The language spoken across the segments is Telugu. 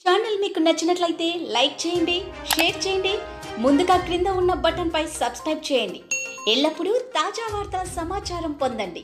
ఛానల్ మీకు నచ్చినట్లయితే లైక్ చేయండి షేర్ చేయండి ముందుగా క్రింద ఉన్న బటన్పై సబ్స్క్రైబ్ చేయండి ఎల్లప్పుడూ తాజా వార్తా సమాచారం పొందండి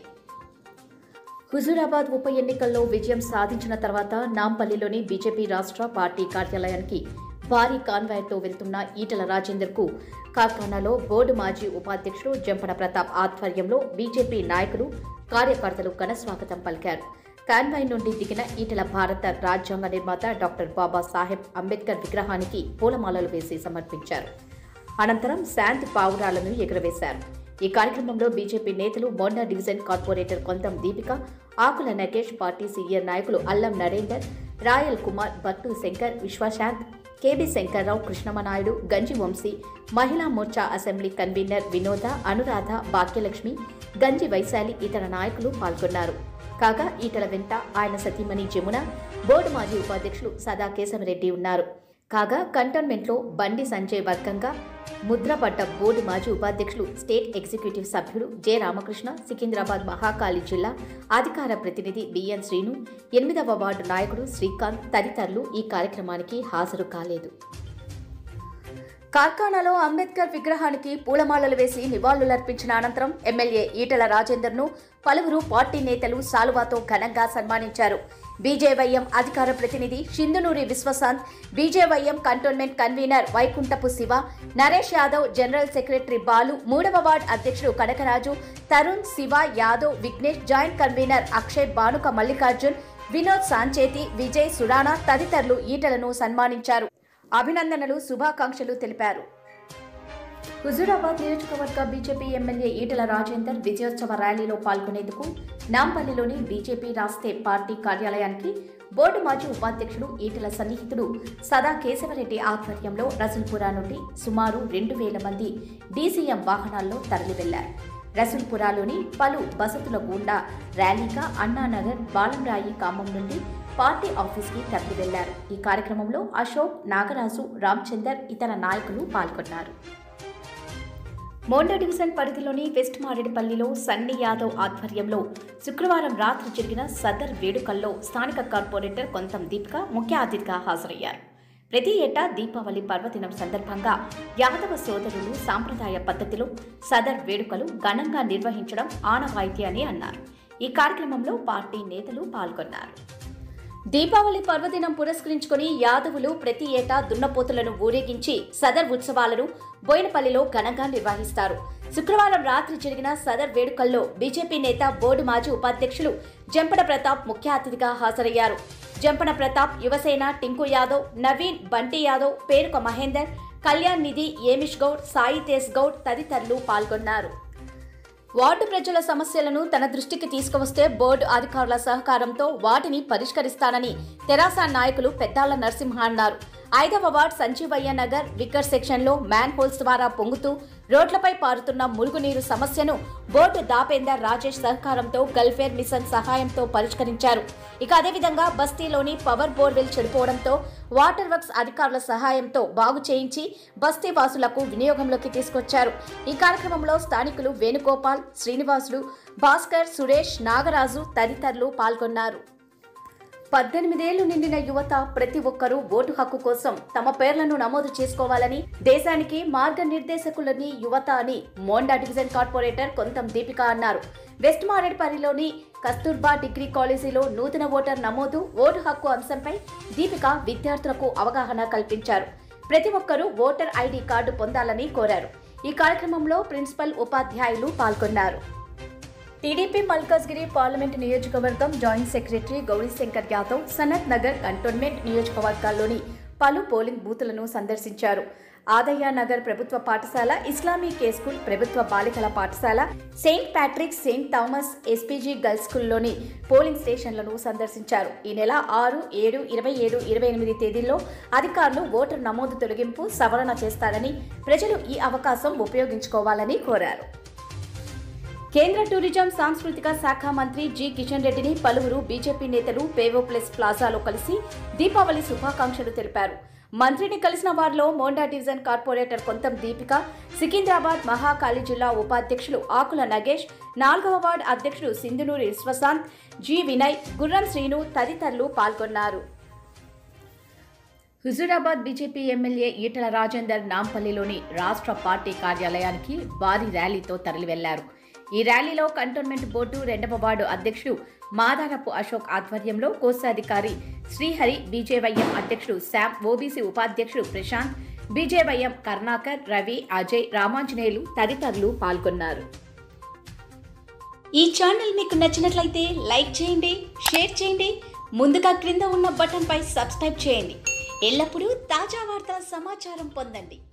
హుజూరాబాద్ ఉప ఎన్నికల్లో విజయం సాధించిన తర్వాత నాంపల్లిలోని బీజేపీ రాష్ట్ర పార్టీ కార్యాలయానికి భారీ కాన్వాయ్తో వెళ్తున్న ఈటల రాజేందర్కు కార్ఖానాలో బోర్డు మాజీ ఉపాధ్యక్షుడు జంపన ప్రతాప్ ఆధ్వర్యంలో బీజేపీ నాయకులు కార్యకర్తలు ఘన స్వాగతం పలికారు కాన్వాయ్ నుండి దిగిన ఈటల భారత రాజ్యాంగ నిర్మాత డాక్టర్ బాబాసాహెబ్ అంబేద్కర్ విగ్రహానికి పూలమాలలు వేసి సమర్పించారు అనంతరం శాంతి పావురాలను ఎగురవేశారు ఈ కార్యక్రమంలో బీజేపీ నేతలు Monda division corporator Kontham Deepika Akula Nagesh party senior నాయకులు అల్లం నరేందర్ రాయల్ కుమార్ భట్టు శంకర్ విశ్వశాంత్ కేబీ శంకర్రావు కృష్ణమనాయుడు గంజి వంశీ మహిళా మోర్చా అసెంబ్లీ కన్వీనర్ వినోద అనురాధ భాగ్యలక్ష్మి గంజి వైశాలి ఇతర నాయకులు పాల్గొన్నారు కాగా ఈటల వెంట ఆయన సతీమణి జమున బోర్డు మాజీ ఉపాధ్యక్షులు సదా కేశవరెడ్డి ఉన్నారు కాగా కంటోన్మెంట్లో బండి సంజయ్ వర్గంగా ముద్రపడ్డ బోర్డు మాజీ ఉపాధ్యక్షులు స్టేట్ ఎగ్జిక్యూటివ్ సభ్యులు జె రామకృష్ణ సికింద్రాబాద్ మహాకాళి జిల్లా అధికార ప్రతినిధి బిఎన్ శ్రీను ఎనిమిదవ వార్డు నాయకుడు శ్రీకాంత్ తదితరులు ఈ కార్యక్రమానికి హాజరు కాలేదు కార్ఖానాలో అంబేద్కర్ విగ్రహానికి పూలమాలలు వేసి నివాళులర్పించిన అనంతరం ఎమ్మెల్యే ఈటల రాజేందర్ను పలువురు పార్టీ నేతలు సాలువాతో ఘనంగా సన్మానించారు బీజేవైఎం అధికార ప్రతినిధి Shindunoori Vishwashanth BJYM cantonment convener Vaikunthapu Shiva Naresh Yadav general secretary Balu మూడవ వార్డ్ అధ్యక్షుడు కనకరాజు తరుణ్ శివ యాదవ్ విఘ్నేష్ జాయింట్ కన్వీనర్ అక్షయ్ బానుక మల్లికార్జున్ వినోద్ సాంచేతి విజయ్ సురానా తదితరులు ఈటలను సన్మానించారు అభినందనలు శుభాకాంక్షలు తెలిపారు హుజూరాబాద్ నియోజకవర్గ బీజేపీ ఎమ్మెల్యే ఈటల రాజేందర్ విజయోత్సవ ర్యాలీలో పాల్గొనేందుకు నాంపల్లిలోని బీజేపీ రాష్ట్ర పార్టీ కార్యాలయానికి బోర్డు మాజీ ఉపాధ్యక్షుడు ఈటల సన్నిహితుడు సదా కేశవరెడ్డి ఆధ్వర్యంలో రసూల్పురా నుండి సుమారు రెండు వేల మంది డీసీఎం వాహనాల్లో తరలి వెళ్లారు రసూల్పురాలోని పలు వసతుల గుండా ర్యాలీగా అన్నానగర్ బాలంరాయి కామం నుండి పార్టీ ఆఫీస్కి తరలి వెళ్లారు ఈ కార్యక్రమంలో అశోక్ నాగరాజు రామచందర్ ఇతర నాయకులు పాల్గొన్నారు మోండా డివిజన్ పరిధిలోని వెస్ట్ మారేడుపల్లిలో సన్నీ యాదవ్ ఆధ్వర్యంలో శుక్రవారం రాత్రి జరిగిన సదర్ వేడుకల్లో స్థానిక కార్పొరేటర్ కొంతం దీపిక ముఖ్య అతిథిగా హాజరయ్యారు ప్రతి ఏటా దీపావళి పర్వదినం సందర్భంగా యాదవ సోదరులు సాంప్రదాయ పద్ధతిలో సదర్ వేడుకలు ఘనంగా నిర్వహించడం ఆనవాయితీ అని అన్నారు ఈ కార్యక్రమంలో పార్టీ నేతలు పాల్గొన్నారు దీపావళి పర్వదినం పురస్కరించుకుని యాదవులు ప్రతి ఏటా దున్నపోతులను ఊరేగించి సదర్ ఉత్సవాలను బోయినపల్లిలో ఘనంగా నిర్వహిస్తారు శుక్రవారం రాత్రి జరిగిన సదర్ వేడుకల్లో బీజేపీ నేత బోర్డు మాజీ ఉపాధ్యక్షులు జంపడ ప్రతాప్ ముఖ్య అతిథిగా హాజరయ్యారు జంపన ప్రతాప్ యువసేన టింకు యాదవ్ నవీన్ బంటి యాదవ్ పేరుక మహేందర్ కళ్యాణ్ నిధి ఏమిష్ గౌడ్ సాయి తేజ్ గౌడ్ తదితరులు పాల్గొన్నారు వార్డు ప్రజల సమస్యలను తన దృష్టికి తీసుకువస్తే బోర్డు అధికారుల సహకారంతో వాటిని పరిష్కరిస్తానని తెరాస నాయకులు పెద్దాల నరసింహ అన్నారు ఐదవ వార్డ్ సంజీవయ్య నగర్ విక్కర్ సెక్షన్లో మ్యాన్ హోల్స్ ద్వారా పొంగుతూ రోడ్లపై పారుతున్న మురుగునీరు సమస్యను బోర్డు దాపేందర్ రాజేష్ సహకారంతో గల్ఫేర్ మిషన్ సహాయంతో పరిష్కరించారు ఇక అదేవిధంగా బస్తీలోని పవర్ బోర్వెల్ చెడిపోవడంతో వాటర్ వర్క్స్ అధికారుల సహాయంతో బాగు చేయించి బస్తీ వాసులకు వినియోగంలోకి తీసుకొచ్చారు ఈ కార్యక్రమంలో స్థానికులు వేణుగోపాల్ శ్రీనివాసులు భాస్కర్ సురేష్ నాగరాజు తదితరులు పాల్గొన్నారు పద్దెనిమిదేళ్లు నిండిన యువత ప్రతి ఒక్కరూ ఓటు హక్కు కోసం తమ పేర్లను నమోదు చేసుకోవాలని దేశానికి మార్గనిర్దేశకులని యువత అని మోండా డివిజన్ కార్పొరేటర్ కొంతం దీపిక అన్నారు వెస్ట్ మారేడ్పల్లిలోని కస్తూర్బా డిగ్రీ కాలేజీలో నూతన ఓటర్ నమోదు ఓటు హక్కు అంశంపై దీపిక విద్యార్థులకు అవగాహన కల్పించారు ప్రతి ఒక్కరూ ఓటర్ ఐడి కార్డు పొందాలని కోరారు ఈ కార్యక్రమంలో ప్రిన్సిపల్ ఉపాధ్యాయులు పాల్గొన్నారు టీడీపీ మల్కాజ్గిరి పార్లమెంట్ నియోజకవర్గం joint secretary Gowrishankar Yadav Sanath Nagar cantonment నియోజకవర్గాల్లోని పలు పోలింగ్ బూతులను సందర్శించారు ఆదయ్య నగర్ ప్రభుత్వ పాఠశాల ఇస్లామీ కే స్కూల్ ప్రభుత్వ బాలికల పాఠశాల Saint Patrick Saint Thomas SPG girls స్కూల్లోని పోలింగ్ స్టేషన్లను సందర్శించారు ఈ నెల ఆరు ఏడు ఇరవై ఏడు ఇరవై ఎనిమిది తేదీల్లో అధికారులు ఓటర్ నమోదు తొలగింపు సవరణ చేస్తారని ప్రజలు ఈ అవకాశం ఉపయోగించుకోవాలని కోరారు కేంద్ర టూరిజం సాంస్కృతిక శాఖ మంత్రి జి కిషన్ రెడ్డిని పలువురు బీజేపీ నేతలు పేవో ప్లస్ ప్లాజాలో కలిసి దీపావళి శుభాకాంక్షలు తెలిపారు మంత్రిని కలిసిన వారిలో మోండా డివిజన్ కార్పొరేటర్ కొంతం దీపిక సికింద్రాబాద్ మహాకాళి జిల్లా ఉపాధ్యక్షులు ఆకుల నగేష్ నాలుగవ వార్డు అధ్యక్షుడు సింధునూరి విశ్వశాంత్ జి వినయ్ గుర్రం శ్రీను తదితరులు పాల్గొన్నారు హుజూరాబాద్ బీజేపీ ఎమ్మెల్యే ఈటల రాజేందర్ నాంపల్లిలోని రాష్ట్ర పార్టీ కార్యాలయానికి భారీ ర్యాలీతో తరలివెళ్లారు ఈ ర్యాలీలో కంటోన్మెంట్ బోర్డు రెండవ వార్డు అధ్యక్షుడు మాదారపు అశోక్ ఆధ్వర్యంలో కోశాధికారి శ్రీహరి బీజేవైఎం అధ్యక్షుడు శామ్ ఓబీసీ ఉపాధ్యక్షుడు ప్రశాంత్ బీజేవైఎం కర్ణాకర్ రవి అజయ్ రామాంజనేయులు తదితరులు పాల్గొన్నారు ఈ ఛానల్ మీకు నచ్చినట్లయితే లైక్ చేయండి షేర్ చేయండి ముందుగా క్రింద ఉన్న బటన్పై సబ్స్క్రైబ్ చేయండి ఎల్లప్పుడూ తాజా వార్తల సమాచారం పొందండి